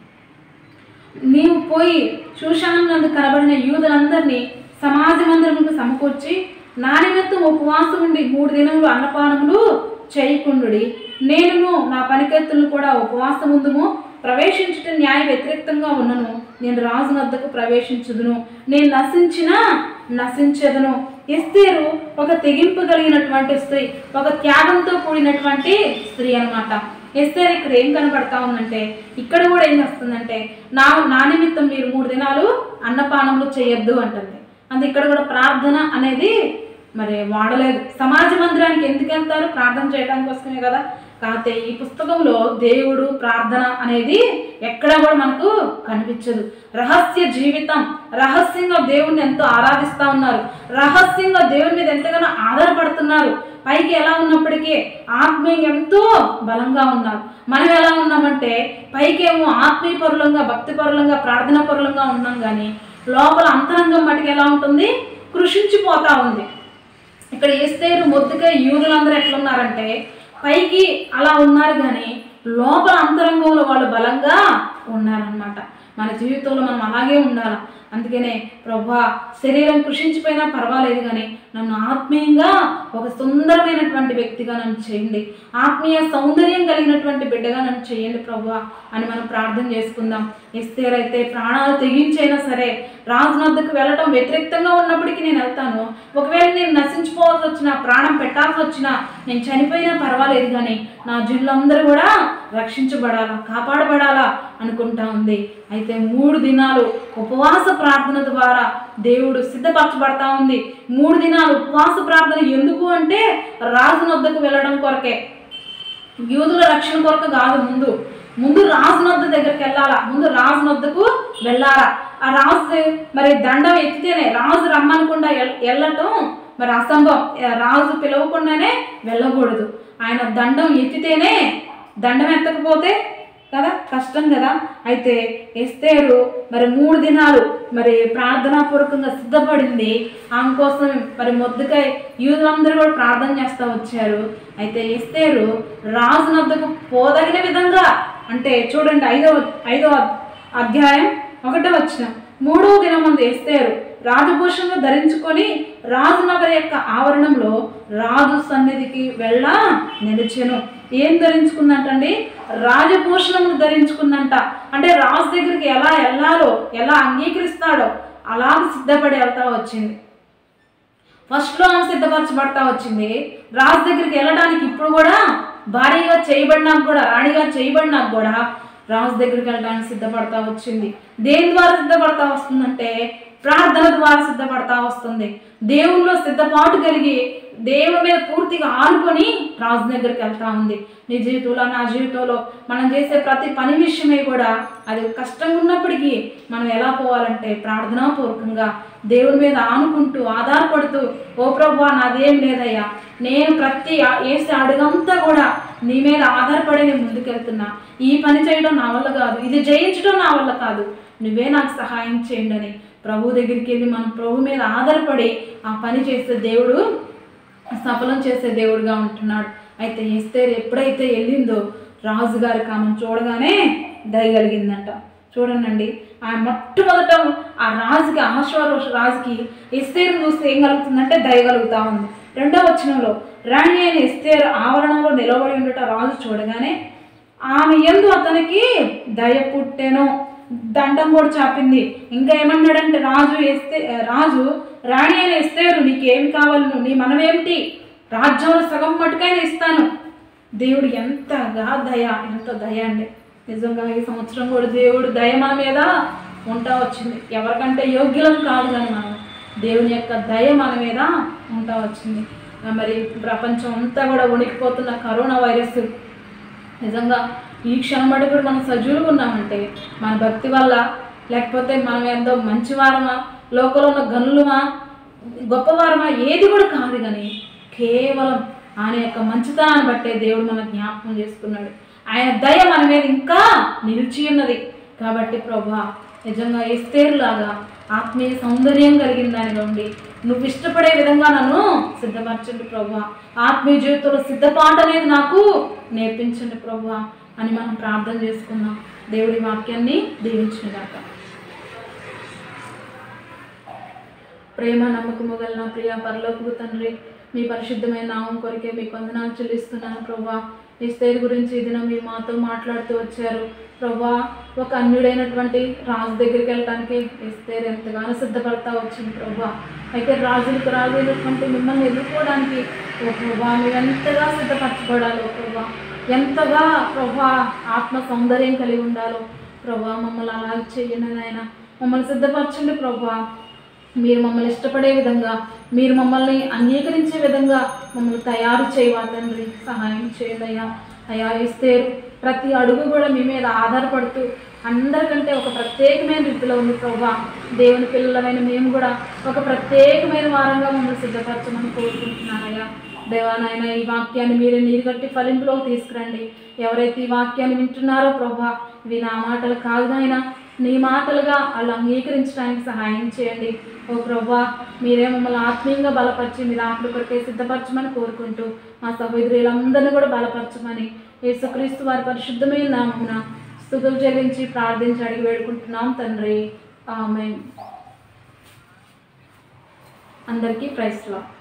నీవు పోయి శూషానందు కనబడిన యూదులందరినీ సమాజ మందిరముకు సమకూర్చి నా నిమిత్తం ఉపవాసం ఉండి మూడు దినములు అన్నపానములు చేయకుండుడి నేనును నా పనికెత్తులను కూడా ఉపవాసం ఉందుము ప్రవేశించుట న్యాయ వ్యతిరేక్తంగా ఉన్నను నేను రాజు వద్దకు ప్రవేశించుదును నేను నశించిన నశించదును ఎస్తేరు ఒక తెగింపు కలిగినటువంటి స్త్రీ ఒక త్యాగంతో కూడినటువంటి స్త్రీ అన్నమాట ఎస్తేర్ ఇక్కడ ఏం కనబడతా ఉందంటే ఇక్కడ కూడా ఏం వస్తుందంటే నా నా నిమిత్తం మీరు మూడు దినాలు అన్నపానములు చేయొద్దు అంటుంది అందు ఇక్కడ కూడా ప్రార్థన అనేది మరి వాడలేదు సమాజ మందిరానికి ఎందుకు వెళ్తారు ప్రార్థన చేయడానికి కోసమే కదా కాకపోతే ఈ పుస్తకంలో దేవుడు ప్రార్థన అనేది ఎక్కడా కూడా మనకు కనిపించదు రహస్య జీవితం రహస్యంగా దేవుణ్ణి ఎంతో ఆరాధిస్తా ఉన్నారు రహస్యంగా దేవుని మీద ఎంతగానో ఆధారపడుతున్నారు పైకి ఎలా ఉన్నప్పటికీ ఆత్మీయంగా ఎంతో బలంగా ఉన్నారు మనం ఎలా ఉన్నామంటే పైకి ఏమో ఆత్మీయ పరులంగా భక్తి పరులంగా ప్రార్థన పరులంగా ఉన్నాం కానీ లోపల అంతరంగం మటుకు ఎలా ఉంటుంది కృషించిపోతా ఉంది ఇక్కడ ఎస్తేరు మొద్దుగా యూదులందరూ ఎట్లున్నారంటే పైకి అలా ఉన్నారు కానీ లోపల అంతరంగంలో వాళ్ళు బలంగా ఉన్నారనమాట మన జీవితంలో మనం అలాగే ఉండాలి అందుకనే ప్రభా శరీరం కృషించిపోయినా పర్వాలేదు కానీ నన్ను ఆత్మీయంగా ఒక సుందరమైనటువంటి వ్యక్తిగా నన్ను చేయండి ఆత్మీయ సౌందర్యం కలిగినటువంటి బిడ్డగా నన్ను చేయండి ప్రభా అని మనం ప్రార్థన చేసుకుందాం ఎస్తేరైతే ప్రాణాలు తెగించైనా సరే రాజు వద్దకు వెళ్ళటం వ్యతిరేక్తంగా ఉన్నప్పటికీ నేను వెళ్తాను ఒకవేళ నేను నశించుకోవాల్సి వచ్చినా ప్రాణం పెట్టాల్సి వచ్చినా నేను చనిపోయినా పర్వాలేదు కానీ నా జిల్లందరూ కూడా రక్షించబడాలా కాపాడబడాలా అనుకుంటా ఉంది అయితే మూడు దినాలు ఉపవాస ప్రార్థన ద్వారా దేవుడు సిద్ధపరచబడతా ఉంది మూడు దినాలు ఉపవాస ప్రార్థన ఎందుకు అంటే రాజు వద్దకు వెళ్ళడం కొరకే యూదుల రక్షణ కొరకు కాదు ముందు ముందు రాజు నొద్ద దగ్గరికి వెళ్ళాలా ముందు రాజు నొద్దకు వెళ్ళాలా ఆ రాజు మరి దండం ఎత్తితేనే రాజు రమ్మనకుండా ఎల్- వెళ్ళటం మరి అసంభవం ఆ రాజు పిలవకుండానే వెళ్ళకూడదు ఆయన దండం ఎత్తితేనే దండం ఎత్తకపోతే కదా కష్టం కదా అయితే ఎస్తేరు మరి మూడు దినాలు మరి ప్రార్థనాపూర్వకంగా సిద్ధపడింది ఆమె కోసం మరి మొద్దుకై యూదులందరూ కూడా ప్రార్థన చేస్తూ వచ్చారు అయితే ఎస్తేరు రాజు నద్దకు పోదగిన విధంగా అంటే చూడండి ఐదవ ఐదవ అధ్యాయం ఒకటో వచ్చిన మూడవ దినమందు ఎస్తేరు రాజభూషణను ధరించుకొని రాజునగర్ యొక్క ఆవరణంలో రాజు సన్నిధికి వెళ్ళ నిలిచెను ఏం ధరించుకుందంటండి రాజభూషణమును ధరించుకుందంట అంటే రాజు దగ్గరికి ఎలా వెళ్ళాలో ఎలా అంగీకరిస్తాడో అలాగ సిద్ధపడి వెళ్తా వచ్చింది ఫస్ట్లో ఆమె సిద్ధపరచబడతా వచ్చింది రాజు దగ్గరికి వెళ్ళడానికి ఇప్పుడు కూడా భారీగా చేయబడినాక కూడా రాణిగా చేయబడినాక కూడా రాజు దగ్గరికి వెళ్ళడానికి సిద్ధపడతా వచ్చింది దేని ద్వారా సిద్ధపడతా వస్తుందంటే ప్రార్థన ద్వారా సిద్ధపడతా వస్తుంది దేవుల్లో సిద్ధపాటు కలిగి దేవుని మీద పూర్తిగా ఆనుకొని రాజు దగ్గరికి వెళ్తా ఉంది నీ జీవితంలో నా జీవితంలో మనం చేసే ప్రతి పని విషయమే కూడా అది కష్టంగా ఉన్నప్పటికీ మనం ఎలా పోవాలంటే ప్రార్థనాపూర్వకంగా దేవుని మీద ఆనుకుంటూ ఆధారపడుతూ ఓ ప్రభు నాదేం లేదయ్యా నేను ప్రతి వేసే అడుగంతా కూడా నీ మీద ఆధారపడి నేను ముందుకెళ్తున్నా ఈ పని చేయడం నా వల్ల కాదు ఇది జయించడం నా వల్ల కాదు నువ్వే నాకు సహాయం చేయండి అని ప్రభు దగ్గరికి వెళ్ళి మనం ప్రభు మీద ఆధారపడి ఆ పని చేసే దేవుడు సఫలం చేసే దేవుడిగా ఉంటున్నాడు అయితే ఎస్తేరు ఎప్పుడైతే వెళ్ళిందో రాజుగారికి ఆమెను చూడగానే దయగలిగిందంట చూడండి ఆ మొట్టమొదట ఆ రాజుకి ఆశ్వరోష రాజుకి ఎస్తేరు చూస్తే ఏం కలుగుతుందంటే దయగలుగుతా ఉంది రెండో వచనంలో రాణి అయిన ఎస్తేరు ఆవరణంలో నిలబడి ఉండట రాజు చూడగానే ఆమె ఎందు అతనికి దయ పుట్టెను దండం కూడా చాపింది ఇంకా ఏమన్నాడంటే రాజు ఎస్తే రాజు రాణి అయిన ఎస్తేరు నీకేమి కావాలను నీ మనమేమిటి రాజ్యంలో సగం మటుకైనా ఇస్తాను దేవుడు ఎంతగా దయ ఎంత దయ అండి నిజంగా ఈ సంవత్సరం కూడా దేవుడు దయ మన మీద ఉంటా వచ్చింది ఎవరికంటే యోగ్యులం కాదు కానీ మనం దేవుని యొక్క దయ మన మీద ఉంటా వచ్చింది ఆ మరి ప్రపంచం అంతా కూడా వణికిపోతున్న కరోనా వైరస్ నిజంగా ఈ క్షణం బట్టి కూడా మనం సజీవులుగా ఉన్నామంటే మన భక్తి వల్ల లేకపోతే మనం ఎంతో మంచివారమా లోకంలో ఉన్న గనులమా గొప్పవారమా ఏది కూడా కాదు కానీ కేవలం ఆయన యొక్క మంచితనాన్ని బట్టే దేవుడు మన జ్ఞాపకం చేసుకున్నాడు ఆయన దయ మన మీద ఇంకా నిలిచి ఉన్నది కాబట్టి ప్రభా నిజంగా ఎస్తేరులాగా ఆత్మీయ సౌందర్యం కలిగిన దానిగా ఉండి నువ్వు ఇష్టపడే విధంగా నన్ను సిద్ధపరచండి ప్రభా ఆత్మీయ జీవితంలో సిద్ధపాటు అనేది నాకు నేర్పించండి ప్రభా అని మనం ప్రార్థన చేసుకుందాం దేవుడి వాక్యాన్ని దీవించిన గాక ప్రేమ నమ్మకము గల నా ప్రియ పరలోకపు తండ్రి మీ పరిశుద్ధమైన నామం కొరికే మీకు వందనాలు చెల్లిస్తున్నాను ప్రభా ఇస్తేరు గురించి ఇది మీరు మాతో మాట్లాడుతూ వచ్చారు ప్రభా ఒక అన్యుడైనటువంటి రాజు దగ్గరికి వెళ్ళడానికి ఇస్తేరు ఎంతగానో సిద్ధపడతా వచ్చింది ప్రభా అయితే రాజులకు రాజు అయినటువంటి మిమ్మల్ని ఎదుర్కోవడానికి ఓ ప్రభా మీరు ఎంతగా సిద్ధపరచుకోవడాలో ప్రభా ఎంతగా ప్రభా ఆత్మ సౌందర్యం కలిగి ఉండాలో ప్రభా మమ్మల్ని అలా చెయ్యండి నాయన మమ్మల్ని సిద్ధపరచండి ప్రభా మీరు మమ్మల్ని ఇష్టపడే విధంగా మీరు మమ్మల్ని అంగీకరించే విధంగా మమ్మల్ని తయారు చేయవా తండ్రి సహాయం చేయండి అయ్యా అయ్యా ఇస్తే ప్రతి అడుగు కూడా మీ మీద ఆధారపడుతూ అందరికంటే ఒక ప్రత్యేకమైన రీతిలో ఉంది ప్రభా దేవుని పిల్లలమైన మేము కూడా ఒక ప్రత్యేకమైన వారంగా మమ్మల్ని సిద్ధపరచమని కోరుకుంటున్నానయ్యా దేవానాయన ఈ వాక్యాన్ని మీరే నీరు కట్టి ఫలింపులోకి తీసుకురండి ఎవరైతే ఈ వాక్యాన్ని వింటున్నారో ప్రభా ఇవి నా మాటలు కాదు నాయనా నీ మాటలుగా వాళ్ళు అంగీకరించడానికి సహాయం చేయండి ఓ ప్రభా మీరే మమ్మల్ని ఆత్మీయంగా బలపరిచి మీరు ఆకలి కొరకే సిద్ధపరచమని కోరుకుంటూ మా సహోదరులందరినీ కూడా బలపరచమని యేసుక్రీస్తు వారి పరిశుద్ధమైన నామమున స్థుతులు చెల్లించి ప్రార్థించి అడిగి వేడుకుంటున్నాం తండ్రి ఆమె అందరికీ ప్రైస్లో